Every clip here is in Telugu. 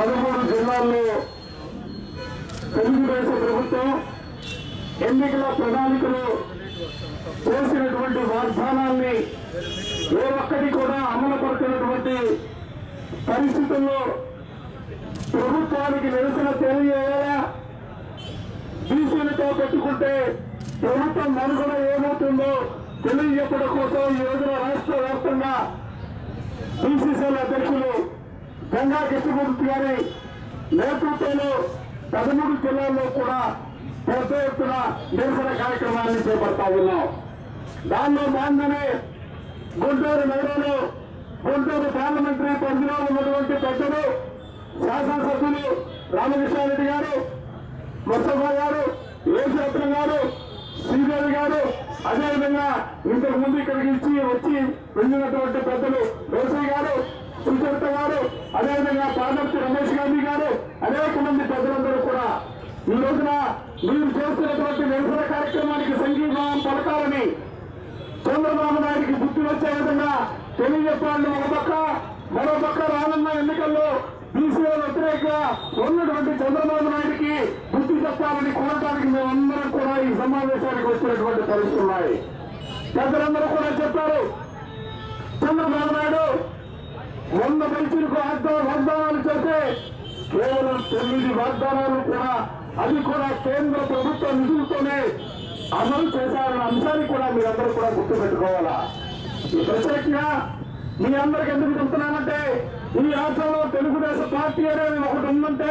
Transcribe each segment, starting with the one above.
పదమూడు జిల్లాల్లో తెలుగుదేశం ప్రభుత్వం ఎన్నికల ప్రణాళికలు చేసినటువంటి వాగ్దానాల్ని ఏ ఒక్కటి కూడా అమలు పడుతున్నటువంటి పరిస్థితుల్లో ప్రభుత్వానికి నిరసన తెలియజేయాలా బీసీలతో పెట్టుకుంటే ప్రభుత్వం మనుగడ ఏమవుతుందో తెలియజెప్పడం కోసం ఈ రోజున రాష్ట్ర వ్యాప్తంగా బీసీసీల అధ్యక్షులు గంగా కృష్ణమూర్తి గారి నేతృత్వంలో పదమూడు జిల్లాల్లో కూడా పెద్ద ఎత్తున నిరసన కార్యక్రమాన్ని చేపడతా ఉన్నాం దానిలో భాగంగానే గుంటూరు నగరంలో గుంటూరు పార్లమెంటరీ పరిధిలో ఉన్నటువంటి పెద్దలు శాసనసభ్యులు రామకృష్ణారెడ్డి గారు ముస్తఫా గారు యేసురత్నం గారు శ్రీదేవి గారు అదేవిధంగా ఇంతకు ముందు ఇక్కడికి ఇచ్చి వచ్చి వెళ్ళినటువంటి పెద్దలు రోసయ్య గారు సుచరిత గారు అదేవిధంగా పార్లమెంట్ రమేష్ గాంధీ గారు అనేక మంది పెద్దలందరూ కూడా ఈ రోజున మీరు చేస్తున్నటువంటి నిరసన కార్యక్రమానికి సంఘీభావం పలకాలని చంద్రబాబు నాయుడికి బుద్ధి వచ్చే విధంగా తెలియజెప్పాలని ఒక పక్క మరో పక్క రానున్న ఎన్నికల్లో బీసీల వ్యతిరేకంగా ఉన్నటువంటి చంద్రబాబు నాయుడికి బుద్ధి చెప్పాలని కోరటానికి మేమందరం కూడా ఈ సమావేశానికి వచ్చినటువంటి పరిస్థితులు ఉన్నాయి పెద్దలందరూ కూడా చెప్పారు చంద్రబాబు నాయుడు వంద పైసలకు వాగ్దానం వాగ్దానాలు చేస్తే కేవలం తొమ్మిది వాగ్దానాలు కూడా అది కూడా కేంద్ర ప్రభుత్వ నిధులతోనే అమలు చేశారన్న అంశాన్ని కూడా మీరందరూ కూడా గుర్తుపెట్టుకోవాలా ఈ ప్రత్యేకంగా మీ అందరికి ఎందుకు చెప్తున్నానంటే ఈ రాష్ట్రంలో తెలుగుదేశం పార్టీ అనేది ఒకటి ఉందంటే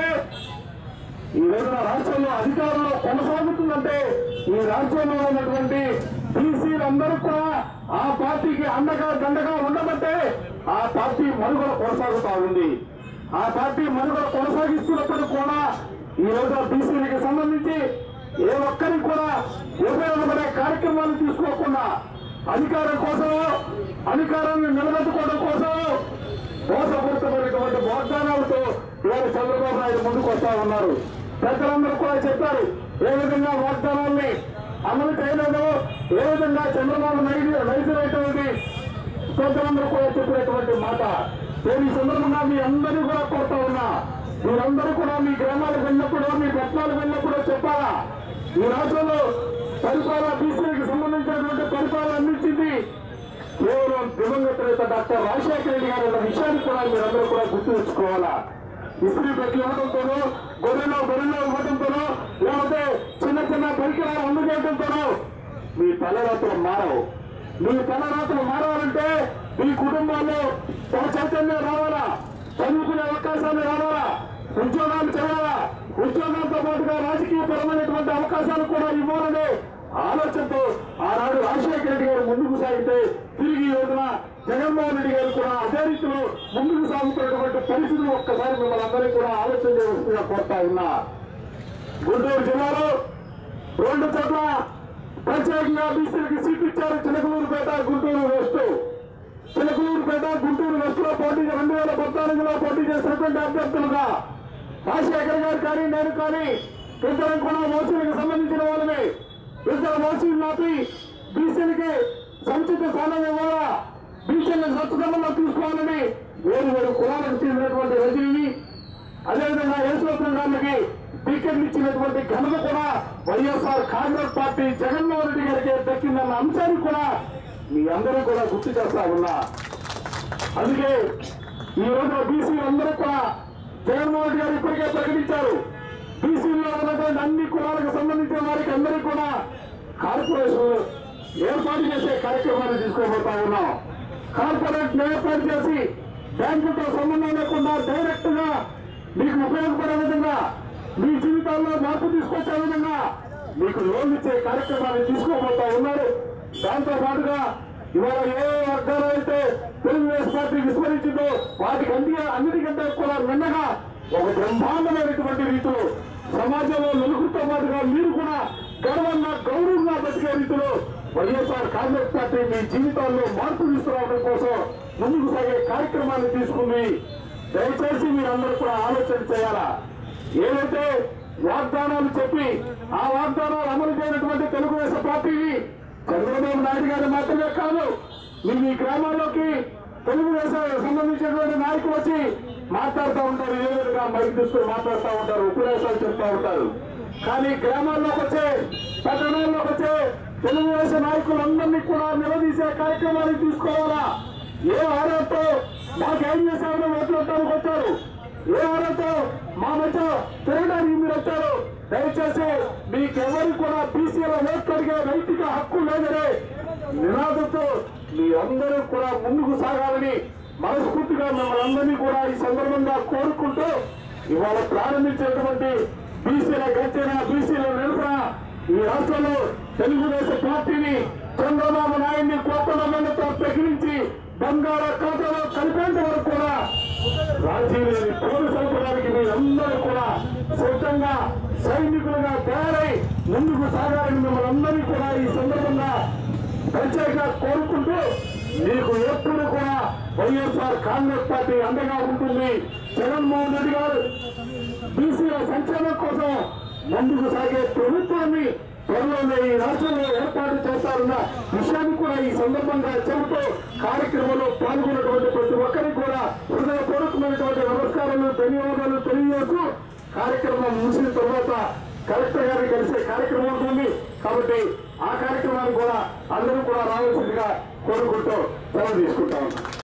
ఈ రోజున రాష్ట్రంలో అధికారంలో కొనసాగుతుందంటే ఈ రాష్ట్రంలో ఉన్నటువంటి బీసీలందరూ కూడా ఆ పార్టీకి అండగా దండగా ఉండబట్టే ఆ పార్టీ మనుగడ కొనసాగుతా ఉంది ఆ పార్టీ మనుగడ కొనసాగిస్తున్నప్పుడు కూడా ఈ రోజున బీసీలకు సంబంధించి ఏ ఒక్కరికి కూడా ఉపయోగపడే కార్యక్రమాలు తీసుకోకుండా అధికారం కోసం అధికారాన్ని నిలబెట్టుకోవడం కోసం మోసపూరితమైనటువంటి వాగ్దానాలతో ఇవాళ చంద్రబాబు నాయుడు ముందుకు వస్తా ఉన్నారు పెద్దలందరూ కూడా చెప్పారు ఏ విధంగా వాగ్దానాల్ని అమలు చేయలేదో ఏ విధంగా చంద్రబాబు నాయుడు రైతులైనటువంటి పెద్దలందరూ కూడా చెప్పినటువంటి మాట నేను ఈ సందర్భంగా మీ అందరినీ కూడా కోరుతా ఉన్నా మీరందరూ కూడా మీ గ్రామాలకు వెళ్ళినప్పుడు మీ పట్టణాలకు వెళ్ళినప్పుడు చెప్పాలా ఈ రాష్ట్రంలో పరిపాలన బీసీలకు సంబంధించినటువంటి పరిపాలన అందించింది కేవలం దివంగత నేత డాక్టర్ రాజశేఖర రెడ్డి గారు అన్న విషయాన్ని కూడా మీరందరూ కూడా గుర్తు తెచ్చుకోవాలా ఇస్త్రీ పెట్టి ఇవ్వడంతోనో గొర్రెలో గొర్రెలో ఇవ్వడంతోనో లేకపోతే చిన్న చిన్న పరికరాలు అందజేయడంతోనో మీ తలరాత్రులు మారవు మీ తలరాత్రులు మారాలంటే మీ కుటుంబాల్లో ఒక చైతన్యం రావాలా చదువుకునే అవకాశాలు రావాలా ఉద్యోగాలు చేయాలా ఉద్యోగాలతో పాటుగా రాజకీయపరమైనటువంటి అవకాశాలు కూడా ఇవ్వాలనే ఆలోచనతో ఆనాడు రాజశేఖర రెడ్డి గారు ముందుకు సాగితే తిరిగి ఈ రోజున జగన్మోహన్ రెడ్డి గారు కూడా అదే రీతిలో ముందుకు సాగుతున్నటువంటి పరిస్థితులు ఒక్కసారి మిమ్మల్ని అందరికీ కూడా ఆలోచన చేయవలసిందిగా కోరుతా ఉన్నా గుంటూరు జిల్లాలో రెండు చోట్ల ప్రత్యేకంగా బీసీలకు సీట్ ఇచ్చారు చిలకలూరుపేట గుంటూరు వెస్ట్ చిలకలూరుపేట గుంటూరు వెస్ట్ లో పోటీ రెండు వేల పద్నాలుగులో పోటీ చేసినటువంటి అభ్యర్థులుగా రాజశేఖర్ గారు కానీ నేను కానీ ఇద్దరం కూడా మోసీలకు సంబంధించిన వాళ్ళమే ఇద్దరు మోసీలు నాపి బీసీలకి సంచిత స్థానం ఇవ్వాలా బీసీలను సత్తుదమ్మంలో తీసుకోవాలని వేరు వేరు కులాలకు చెందినటువంటి రజనీ అదేవిధంగా యేసురత్నం గారికి టికెట్లు ఇచ్చినటువంటి ఘనత కూడా వైఎస్ఆర్ కాంగ్రెస్ పార్టీ జగన్మోహన్ రెడ్డి గారికి దక్కిందన్న అంశాన్ని కూడా మీ అందరూ కూడా గుర్తు చేస్తా ఉన్నా అందుకే ఈ రోజున బీసీలు అందరూ కూడా జగన్మోహన్ రెడ్డి గారు ఇప్పటికే ప్రకటించారు బీసీలో ఉన్నటువంటి అన్ని కులాలకు సంబంధించిన వారికి అందరికీ కూడా కార్పొరేషన్ ఏర్పాటు చేసే కార్యక్రమాన్ని తీసుకోబోతా ఉన్నాం కార్పొరేట్ ఏర్పాటు చేసి బ్యాంకులతో సంబంధం లేకుండా డైరెక్ట్ గా మీకు ఉపయోగపడే విధంగా మీ జీవితాల్లో మార్పు తీసుకొచ్చే విధంగా మీకు లోన్ ఇచ్చే కార్యక్రమాన్ని తీసుకోబోతా ఉన్నారు దాంతో పాటుగా ఇవాళ ఏ వర్గాలు అయితే తెలుగుదేశం పార్టీ విస్మరించిందో వాటికి అన్ని అన్నిటికంటే కూడా నిన్నగా ఒక బ్రహ్మాండమైనటువంటి రీతిలో సమాజంలో నలుగురితో పాటుగా మీరు కూడా గర్వంగా గౌరవంగా బతికే రీతిలో వైఎస్ఆర్ కాంగ్రెస్ పార్టీ మీ జీవితాల్లో మార్పు తీసుకురావడం కోసం ముందుకు సాగే కార్యక్రమాన్ని తీసుకుంది దయచేసి మీరందరూ కూడా ఆలోచన చేయాలా ఏదైతే వాగ్దానాలు చెప్పి ఆ వాగ్దానాలు అమలు చేయనటువంటి తెలుగుదేశం పార్టీని చంద్రబాబు నాయుడు గారు మాత్రమే కాదు మీ మీ గ్రామాల్లోకి తెలుగుదేశం సంబంధించినటువంటి నాయకులు వచ్చి మాట్లాడుతూ ఉంటారు ఏ విధంగా మైక్ తీసుకుని మాట్లాడుతూ ఉంటారు ఉపన్యాసాలు చెప్తూ ఉంటారు కానీ గ్రామాల్లోకి వచ్చే పట్టణాల్లోకి వచ్చే తెలుగుదేశం నాయకులందరినీ కూడా నిలదీసే కార్యక్రమాన్ని తీసుకోవాలా ఏ ఆధారంతో మాకేం చేశామని మాట్లాడటానికి వచ్చారు ఏ ఆధారంతో మా మధ్య తిరగడానికి మీరు వచ్చారు దయచేసి మీకెవరికి కూడా బీసీల ఓట్లు అడిగే నైతిక హక్కు లేదనే నినాదంతో మీరందరూ కూడా ముందుకు సాగాలని మనస్ఫూర్తిగా మిమ్మల్ని అందరినీ కూడా ఈ సందర్భంగా కోరుకుంటూ ఇవాళ ప్రారంభించినటువంటి బీసీల గర్జన బీసీల నిరసన ఈ రాష్ట్రంలో తెలుగుదేశం పార్టీని చంద్రబాబు నాయుడిని కోట్ల మందితో ప్రకటించి బంగాళ ఖాతాలో కలిపేంత వరకు కూడా రాజీ లేని పోరు సలపడానికి మీరందరూ కూడా సిద్ధంగా సైనికులుగా తయారై ముందుకు సాగాలని మిమ్మల్ని అందరినీ కూడా ఈ సందర్భంగా ప్రత్యేకంగా కోరుకుంటూ మీకు ఎప్పుడు కూడా వైఎస్ఆర్ కాంగ్రెస్ పార్టీ అండగా ఉంటుంది జగన్మోహన్ రెడ్డి గారు బీసీల సంక్షేమం కోసం ముందుకు సాగే ప్రభుత్వాన్ని త్వరలోనే ఈ రాష్ట్రంలో ఏర్పాటు చేస్తారన్న విషయాన్ని కూడా ఈ సందర్భంగా చెబుతూ కార్యక్రమంలో పాల్గొన్నటువంటి ప్రతి ఒక్కరికి కూడా హృదయపూర్వకమైనటువంటి నమస్కారాలు ధన్యవాదాలు తెలియజేస్తూ కార్యక్రమం ముగిసిన తర్వాత కలెక్టర్ గారిని కలిసే కార్యక్రమం ఉంటుంది కాబట్టి ఆ కార్యక్రమాన్ని కూడా అందరూ కూడా రావాల్సిందిగా కోరుకుంటూ సెలవు తీసుకుంటాం